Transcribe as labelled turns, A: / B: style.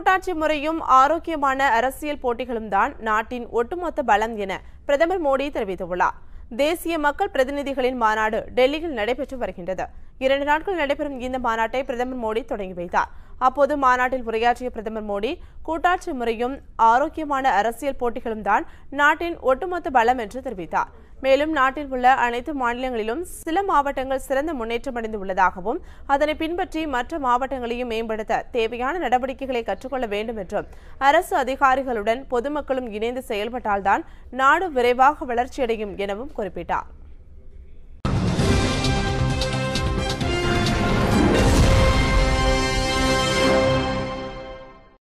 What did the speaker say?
A: கூட்டாட்சி முறையும் ஆரோக்கியமான அரசியல் போட்டிகளும் தான் நாட்டின் ஒட்டுமொத்த பலம் என பிரதமர் மோடி தெரிவித்துள்ளார் தேசிய மக்கள் பிரதிநிதிகளின் மாநாடு டெல்லியில் நடைபெற்று வருகின்றது இரண்டு நாட்கள் நடைபெறும் இந்த மாநாட்டை பிரதமர் மோடி தொடங்கி வைத்தார் அப்போது மாநாட்டில் உரையாற்றிய பிரதமர் மோடி கூட்டாட்சி முறையும் ஆரோக்கியமான அரசியல் போட்டிகளும் தான் நாட்டின் ஒட்டுமொத்த பலம் என்று தெரிவித்தார் மேலும் நாட்டில் உள்ள அனைத்து மாநிலங்களிலும் சில மாவட்டங்கள் சிறந்த முன்னேற்றம் அடைந்துள்ளதாகவும் அதனை பின்பற்றி மற்ற மாவட்டங்களையும் மேம்படுத்த தேவையான நடவடிக்கைகளை கற்றுக்கொள்ள வேண்டும் என்றும் அரசு அதிகாரிகளுடன் பொதுமக்களும் இணைந்து செயல்பட்டால்தான் நாடு விரைவாக வளர்ச்சியடையும் எனவும் குறிப்பிட்டார்